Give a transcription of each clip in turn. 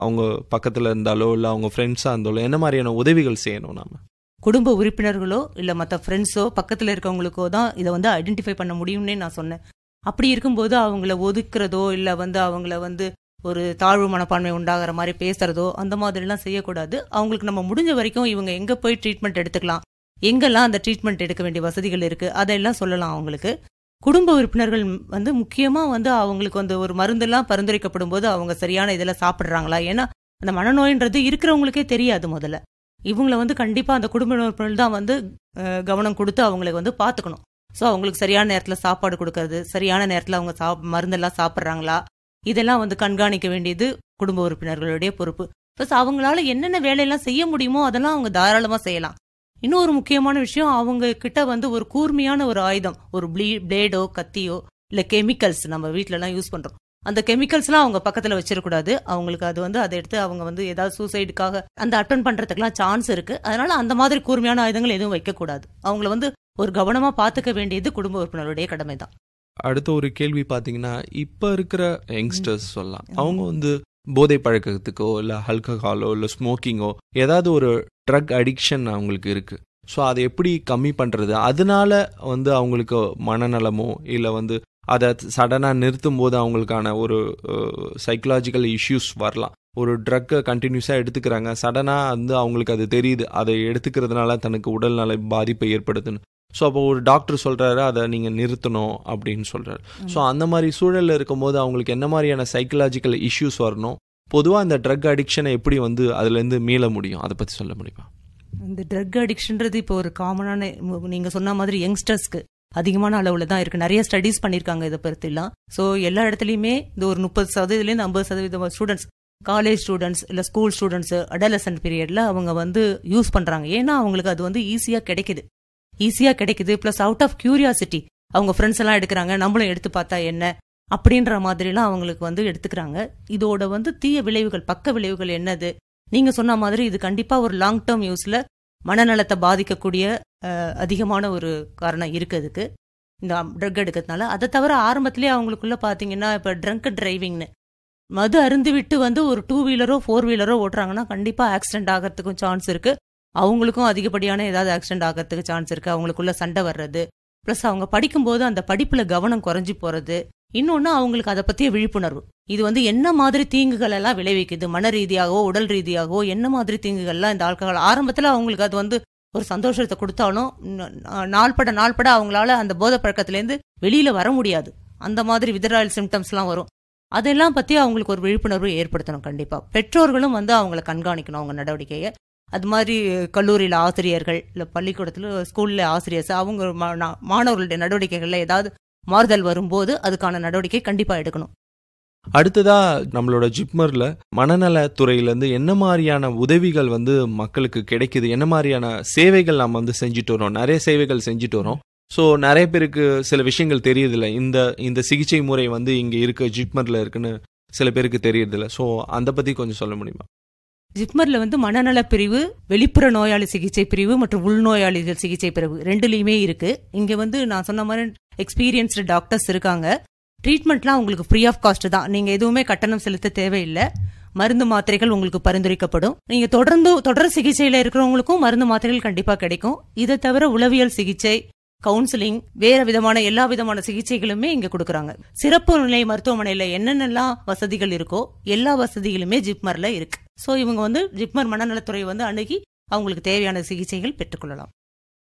அவங்க பக்கத்தில் இருந்தாலோ இல்லை அவங்க ஃப்ரெண்ட்ஸாக இருந்தாலோ என்ன மாதிரியான உதவிகள் செய்யணும் நாம குடும்ப உறுப்பினர்களோ இல்லை மற்ற ஃப்ரெண்ட்ஸோ பக்கத்தில் இருக்கவங்களுக்கோ தான் இதை வந்து ஐடென்டிஃபை பண்ண முடியும்னே நான் சொன்னேன் அப்படி இருக்கும்போது அவங்கள ஒதுக்குறதோ இல்லை வந்து அவங்கள வந்து ஒரு தாழ்வு மனப்பான்மை உண்டாகிற மாதிரி பேசுறதோ அந்த மாதிரிலாம் செய்யக்கூடாது அவங்களுக்கு நம்ம முடிஞ்ச வரைக்கும் இவங்க எங்கே போய் ட்ரீட்மெண்ட் எடுத்துக்கலாம் எங்கெல்லாம் அந்த ட்ரீட்மெண்ட் எடுக்க வேண்டிய வசதிகள் இருக்குது அதெல்லாம் சொல்லலாம் அவங்களுக்கு குடும்ப உறுப்பினர்கள் வந்து முக்கியமாக வந்து அவங்களுக்கு வந்து ஒரு மருந்தெல்லாம் பரிந்துரைக்கப்படும் போது அவங்க சரியான இதெல்லாம் சாப்பிட்றாங்களா ஏன்னா அந்த மனநோயின்றது இருக்கிறவங்களுக்கே தெரியாது முதல்ல இவங்கள வந்து கண்டிப்பாக அந்த குடும்ப உறுப்பினர்கள் தான் வந்து அஹ், கவனம் கொடுத்து அவங்களுக்கு வந்து பார்த்துக்கணும் ஸோ அவங்களுக்கு சரியான நேரத்தில் சாப்பாடு கொடுக்கறது சரியான நேரத்தில் அவங்க சாப் மருந்தெல்லாம் சாப்பிட்றாங்களா இதெல்லாம் வந்து கண்காணிக்க வேண்டியது குடும்ப உறுப்பினர்களுடைய பொறுப்பு ப்ளஸ் அவங்களால என்னென்ன வேலையெல்லாம் செய்ய முடியுமோ அதெல்லாம் அவங்க தாராளமாக செய்யலாம் இன்னொரு முக்கியமான விஷயம் அவங்க கிட்ட வந்து ஒரு கூர்மையான ஒரு ஆயுதம் ஒரு ப்ளீ பிளேடோ கத்தியோ இல்லை கெமிக்கல்ஸ் நம்ம வீட்டிலலாம் யூஸ் பண்ணுறோம் அந்த கெமிக்கல்ஸ்லாம் அவங்க பக்கத்தில் வச்சிடக்கூடாது அவங்களுக்கு அது வந்து அதை எடுத்து அவங்க வந்து ஏதாவது சூசைடுக்காக அந்த அட்டன் பண்ணுறதுக்குலாம் சான்ஸ் இருக்கு அதனால அந்த மாதிரி கூர்மையான ஆயுதங்கள் எதுவும் வைக்கக்கூடாது அவங்கள வந்து ஒரு கவனமாக பார்த்துக்க வேண்டியது குடும்ப உறுப்பினருடைய கடமை தான் அடுத்த ஒரு கேள்வி பார்த்தீங்கன்னா இப்போ இருக்கிற யங்ஸ்டர்ஸ் சொல்லலாம் அவங்க வந்து போதை பழக்கத்துக்கோ இல்லை ஆல்கஹாலோ இல்லை ஸ்மோக்கிங்கோ ஏதாவது ஒரு ட்ரக் அடிக்ஷன் அவங்களுக்கு இருக்கு ஸோ அதை எப்படி கம்மி பண்ணுறது அதனால வந்து அவங்களுக்கு மனநலமோ இல்லை வந்து அதை சடனாக நிறுத்தும் போது அவங்களுக்கான ஒரு சைக்கலாஜிக்கல் இஷ்யூஸ் வரலாம் ஒரு ட்ரக்கை கண்டினியூஸாக எடுத்துக்கிறாங்க சடனாக வந்து அவங்களுக்கு அது தெரியுது அதை எடுத்துக்கிறதுனால தனக்கு உடல்நல பாதிப்பை ஏற்படுத்துன்னு ஸோ அப்போ ஒரு டாக்டர் சொல்கிறாரு அதை நீங்கள் நிறுத்தணும் அப்படின்னு சொல்கிறாரு ஸோ அந்த மாதிரி சூழலில் இருக்கும்போது அவங்களுக்கு என்ன மாதிரியான சைக்கலாஜிக்கல் இஷ்யூஸ் வரணும் பொதுவாக இந்த ட்ரக் அடிக்ஷனை எப்படி வந்து அதுலேருந்து மீள முடியும் அதை பற்றி சொல்ல முடியுமா இந்த ட்ரக் அடிக்ஷன்றது இப்போ ஒரு காமனான நீங்க சொன்ன மாதிரி யங்ஸ்டர்ஸ்க்கு அதிகமான அளவுல தான் இருக்கு நிறைய ஸ்டடீஸ் பண்ணிருக்காங்க இதை பற்றிலாம் ஸோ எல்லா இடத்துலையுமே இந்த ஒரு முப்பது சதவீதத்துலேருந்து ஐம்பது சதவீதம் ஸ்டூடெண்ட்ஸ் காலேஜ் ஸ்டூடெண்ட்ஸ் இல்லை ஸ்கூல் ஸ்டூடெண்ட்ஸ் அடலசன்ட் பீரியட்ல அவங்க வந்து யூஸ் பண்றாங்க ஏன்னா அவங்களுக்கு அது வந்து ஈஸியாக கிடைக்குது ஈஸியாக கிடைக்குது ப்ளஸ் அவுட் ஆஃப் கியூரியாசிட்டி அவங்க ஃப்ரெண்ட்ஸ் எல்லாம் எடுக்கிறாங்க நம்மளும் எடுத்து பார்த்தா என்ன அப்படின்ற மாதிரிலாம் அவங்களுக்கு வந்து எடுத்துக்கிறாங்க இதோட வந்து தீய விளைவுகள் பக்க விளைவுகள் என்னது நீங்க சொன்ன மாதிரி இது கண்டிப்பா ஒரு லாங் டேர்ம் யூஸ்ல மனநலத்தை பாதிக்கக்கூடிய அஹ், அதிகமான ஒரு காரணம் இருக்கு அதுக்கு இந்த ட்ரக் எடுக்கிறதுனால அதை தவிர ஆரம்பத்திலேயே அவங்களுக்குள்ள பாத்தீங்கன்னா இப்ப ட்ரங்க் டிரைவிங்னு மது அருந்து விட்டு வந்து ஒரு டூ வீலரோ ஃபோர் வீலரோ ஓட்டுறாங்கன்னா கண்டிப்பா ஆக்சிடென்ட் ஆகிறதுக்கும் சான்ஸ் இருக்கு அவங்களுக்கும் அதிகப்படியான ஏதாவது ஆக்சிடென்ட் ஆகிறதுக்கு சான்ஸ் இருக்கு அவங்களுக்குள்ள சண்டை வர்றது ப்ளஸ் அவங்க படிக்கும்போது அந்த படிப்புல கவனம் குறைஞ்சி போறது இன்னொன்னு அவங்களுக்கு அதை பத்திய விழிப்புணர்வு இது வந்து என்ன மாதிரி தீங்குகள் எல்லாம் விளைவிக்குது மன ரீதியாகவோ உடல் ரீதியாகவோ என்ன மாதிரி தீங்குகள்லாம் இந்த ஆல்கஹால் ஆரம்பத்துல அவங்களுக்கு அது வந்து ஒரு சந்தோஷத்தை கொடுத்தாலும் ந- நா- நாள்பட நாள்பட அவங்களால அந்த போதை பழக்கத்திலேருந்து வெளியில வர முடியாது அந்த மாதிரி விதராயல் சிம்டம்ஸ்லாம் வரும் அதெல்லாம் பத்தி அவங்களுக்கு ஒரு விழிப்புணர்வு ஏற்படுத்தணும் கண்டிப்பா பெற்றோர்களும் வந்து அவங்கள கண்காணிக்கணும் அவங்க நடவடிக்கையை அது மாதிரி கல்லூரியில் ஆசிரியர்கள் இல்லை பள்ளிக்கூடத்தில் ஸ்கூலில் ஆசிரியர்ஸ் அவங்க மா- நா- மாணவர்களுடைய நடவடிக்கைகளில் ஏதாவது மாறுதல் வரும்போது அதுக்கான நடவடிக்கை கண்டிப்பா எடுக்கணும் அடுத்ததா நம்மளோட ஜிப்மர்ல மனநல துறையிலேருந்து என்ன மாதிரியான உதவிகள் வந்து மக்களுக்கு கிடைக்குது என்ன மாதிரியான சேவைகள் நம்ம வந்து செஞ்சுட்டு வரோம் நிறைய சேவைகள் செஞ்சுட்டு வரோம் ஸோ நிறைய பேருக்கு சில விஷயங்கள் தெரியுதில்ல இந்த இந்த சிகிச்சை முறை வந்து இங்கே இருக்கு ஜிப்மர்ல இருக்குன்னு சில பேருக்கு தெரியறதில்ல ஸோ அதை பத்தி கொஞ்சம் சொல்ல முடியுமா ஜிப்மர்ல வந்து மனநல பிரிவு வெளிப்புற நோயாளி சிகிச்சை பிரிவு மற்றும் உள்நோயாளிகள் சிகிச்சை பிரிவு ரெண்டுலயுமே இருக்கு இங்க வந்து நான் சொன்ன மாதிரி எக்ஸ்பீரியன்ஸ்டு டாக்டர்ஸ் இருக்காங்க ட்ரீட்மெண்ட்லாம் உங்களுக்கு ஃப்ரீ ஆஃப் காஸ்ட் தான் நீங்க எதுவுமே கட்டணம் செலுத்த தேவையில்லை மருந்து மாத்திரைகள் உங்களுக்கு பரிந்துரைக்கப்படும் நீங்க தொடர்ந்து தொடர் சிகிச்சையில இருக்கிறவங்களுக்கும் மருந்து மாத்திரைகள் கண்டிப்பா கிடைக்கும் இதை தவிர உளவியல் சிகிச்சை கவுன்சிலிங் வேற விதமான எல்லா விதமான சிகிச்சைகளுமே இங்க கொடுக்கறாங்க சிறப்பு நிலை மருத்துவமனையில என்னென்னலாம் வசதிகள் இருக்கோ எல்லா வசதிகளுமே ஜிப்மர்ல இருக்கு சோ இவங்க வந்து ஜிப்மர் மனநலத்துறை வந்து அணுகி அவங்களுக்கு தேவையான சிகிச்சைகள் பெற்றுக்கொள்ளலாம்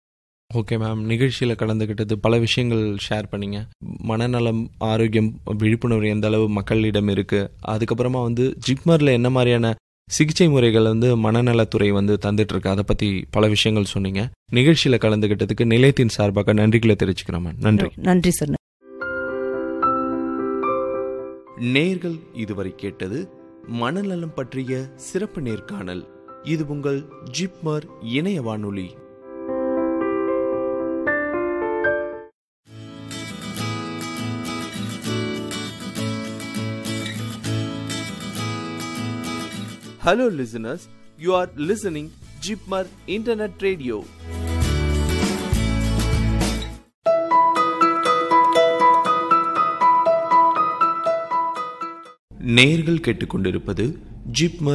ஓகே மேம் நிகழ்ச்சியில் கலந்துக்கிட்டது பல விஷயங்கள் ஷேர் பண்ணீங்க மனநலம் ஆரோக்கியம் விழிப்புணர்வு எந்த அளவு மக்களிடம் இருக்கு அதுக்கப்புறமா வந்து ஜிப்மரில் என்ன மாதிரியான சிகிச்சை முறைகள் வந்து மனநலத்துறை வந்து தந்துட்டு இருக்கு அதை பத்தி பல விஷயங்கள் சொன்னீங்க நிகழ்ச்சியில் கலந்துக்கிட்டதுக்கு நிலையத்தின் சார்பாக நன்றிகளை தெரிவிச்சுக்கிறோம் மேம் நன்றி நன்றி சார் நேர்கள் இதுவரை கேட்டது மனநலம் பற்றிய சிறப்பு நேர்காணல் இது உங்கள் ஜிப்மர் இணைய வானொலி Hello listeners, you are listening Jipmar Internet Radio. நேர்கள் கேட்டுக்கொண்டிருப்பது ஜிப்மர்